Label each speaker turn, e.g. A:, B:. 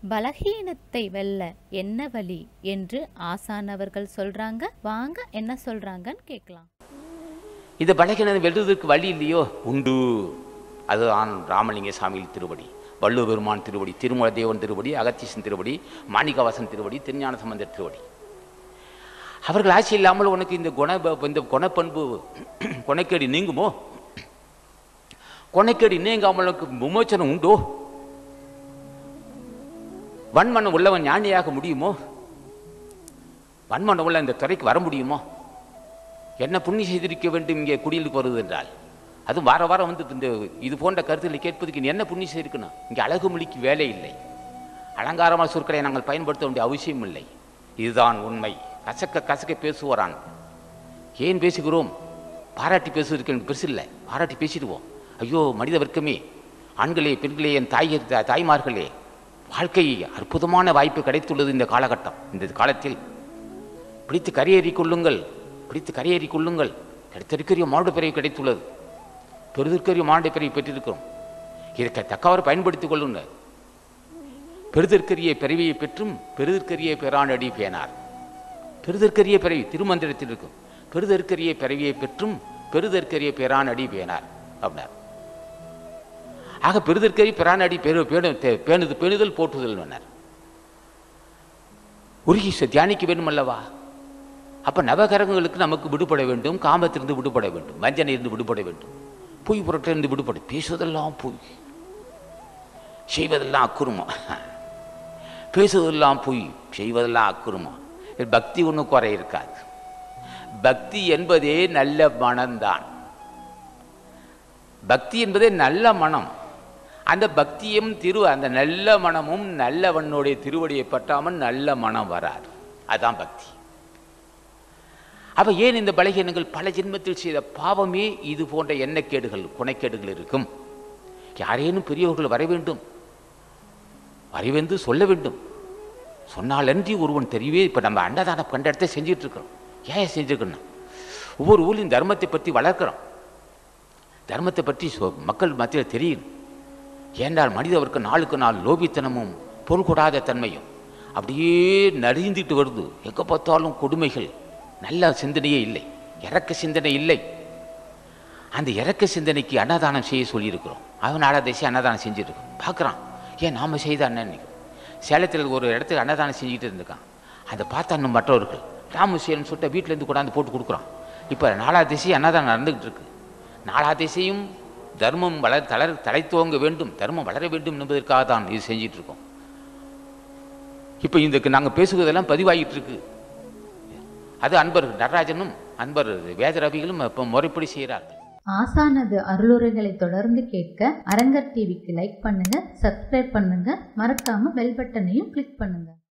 A: பலகீனத்தை வெல்ல என்ன வழி என்று ஆசானவர்கள் சொல்றாங்க வாங்க என்ன சொல்றாங்கன்னு கேட்கலாம்
B: இந்த பலகீனம் வெல்றதுக்கு வழி இல்லையோ உண்டு அதுதான் ராமலிங்க சாமியில் திருவடி வள்ளுவ பெருமான் திருவடி திருமல தேவன் திருவடி அகத்தீசன் திருவடி மாணிக்கவாசன் திருவடி திருஞான சம்பந்தர் திருவடி அவர்கள் ஆட்சி இல்லாமல் உனக்கு இந்த குண இந்த குணப்பண்பு கொனைக்கேடி நீங்குமோ கொனைக்கேடி நீங்காமல் உனக்கு விமோச்சனம் உண்டோ வன்மனம் உள்ளவன் ஞானியாக முடியுமோ வன்மனம் உள்ள இந்த துறைக்கு வர முடியுமோ என்ன புண்ணியம் செய்திருக்க வேண்டும் இங்கே குடியிலுக்கு வருவது என்றால் அதுவும் வார வாரம் வந்து இந்த இது போன்ற கருத்துக்களை கேட்பதுக்கு நீ என்ன புண்ணியம் செய்திருக்கணும் இங்கே அழகு மொழிக்கு வேலை இல்லை அலங்காரமான சொற்களை நாங்கள் பயன்படுத்த வேண்டிய அவசியம் இல்லை இதுதான் உண்மை கசக்க கசக்க பேசுவாரான் ஏன் பேசுகிறோம் பாராட்டி பேசுவதற்கு எனக்கு பெருசு இல்லை பாராட்டி பேசிடுவோம் ஐயோ மனித வர்க்கமே ஆண்களே பெண்களே என் தாய் தாய்மார்களே வாழ்க்கை அற்புதமான வாய்ப்பு கிடைத்துள்ளது இந்த காலகட்டம் இந்த காலத்தில் பிடித்து கரையேறி கொள்ளுங்கள் பிடித்து கரையேறி கொள்ளுங்கள் கிடைத்திருக்கிற மாடு பிறவி கிடைத்துள்ளது பெருதற்கரிய மாடு பிறவி பெற்றிருக்கிறோம் இதற்கு தக்கவாறு பயன்படுத்திக் கொள்ளுங்க பெருதற்கரிய பிறவியை பெற்றும் பெருதற்கரிய பெறானடி பேனார் பெருதற்கரிய பிறவி திருமந்திரத்தில் இருக்கும் பெருதற்கரிய பிறவியை பெற்றும் பெருதற்கரிய பெறானடி பேனார் அப்படின்னார் ஆக பெருதற்கரிய பிரானடி பேரு பேணு தே- பேணுது பேணுதல் போற்றுதல் வேணார் உருகி ச- தியானிக்க வேண்டும் அல்லவா அப்ப நவகரங்களுக்கு நமக்கு விடுபட வேண்டும் காமத்திலிருந்து விடுபட வேண்டும் வஞ்சனையிலிருந்து விடுபட வேண்டும் பொய் புரட்டிலிருந்து விடுபட பேசுவதெல்லாம் பொய் செய்வதெல்லாம் அக்குருமா பேசுவதெல்லாம் பொய் செய்வதெல்லாம் அக்குருமா இது பக்தி ஒன்றும் குறை இருக்காது பக்தி என்பதே நல்ல மனம்தான் பக்தி என்பதே நல்ல மனம் அந்த பக்தியும் திரு அந்த நல்ல மனமும் நல்லவனுடைய திருவடியை பற்றாமல் நல்ல மனம் வராது அதான் பக்தி அப்ப ஏன் இந்த பலகீனங்கள் பல ஜென்மத்தில் செய்த பாவமே இது போன்ற எண்ணக்கேடுகள் குணைக்கேடுகள் இருக்கும் யாரேனும் பெரியவர்கள் வர வேண்டும் வரைவென்று சொல்ல வேண்டும் சொன்னாலன்றி ஒருவன் தெரியவே இப்போ நம்ம அன்னதானம் கண்ட இடத்த செஞ்சுட்டு இருக்கிறோம் ஏன் செஞ்சுருக்கணும் ஒவ்வொரு ஊர்லையும் தர்மத்தை பற்றி வளர்க்குறோம் தர்மத்தை பற்றி சொ- மக்கள் மத்தியில் தெரியும் ஏன்றால் மனிதவருக்கு நாளுக்கு நாள் லோபித்தனமும் பொருள் கொடாத தன்மையும் அப்படியே நலிந்துட்டு வருது எங்கே பார்த்தாலும் கொடுமைகள் நல்ல சிந்தனையே இல்லை இறக்க சிந்தனை இல்லை அந்த இறக்க சிந்தனைக்கு அன்னதானம் செய்ய சொல்லியிருக்கிறோம் அவன் நாடாதேசி அன்னதானம் செஞ்சுருக்கோம் பார்க்குறான் ஏன் நாம் செய்த அண்ணன் சேலத்தில் ஒரு இடத்துக்கு அன்னதானம் செஞ்சுக்கிட்டு இருந்திருக்கான் அதை பார்த்தான்னு மற்றவர்கள் ராமசேலன் சொல்லிட்டு வீட்டிலேருந்து கொண்டாந்து போட்டு கொடுக்குறான் இப்போ நாலா திசை அன்னதானம் நடந்துக்கிட்டு இருக்கு நாலா திசையும் தர்மம் வளர் தளர் தலை துவங்க வேண்டும் தர்மம் வளர வேண்டும் என்பதற்காக தான் இது செஞ்சிட்டு இருக்கோம் இப்போ இதுக்கு நாங்கள் பேசுவதெல்லாம் பதிவாகிட்டு இருக்கு அது அன்பர் நடராஜனும் அன்பர் வேதரவிகளும் இப்போ முறைப்படி செய்கிறார்கள்
C: ஆசானது அருளுரைகளை தொடர்ந்து கேட்க அரங்கர் டிவிக்கு லைக் பண்ணுங்க சப்ஸ்கிரைப் பண்ணுங்க மறக்காம பெல் பட்டனையும் கிளிக் பண்ணுங்க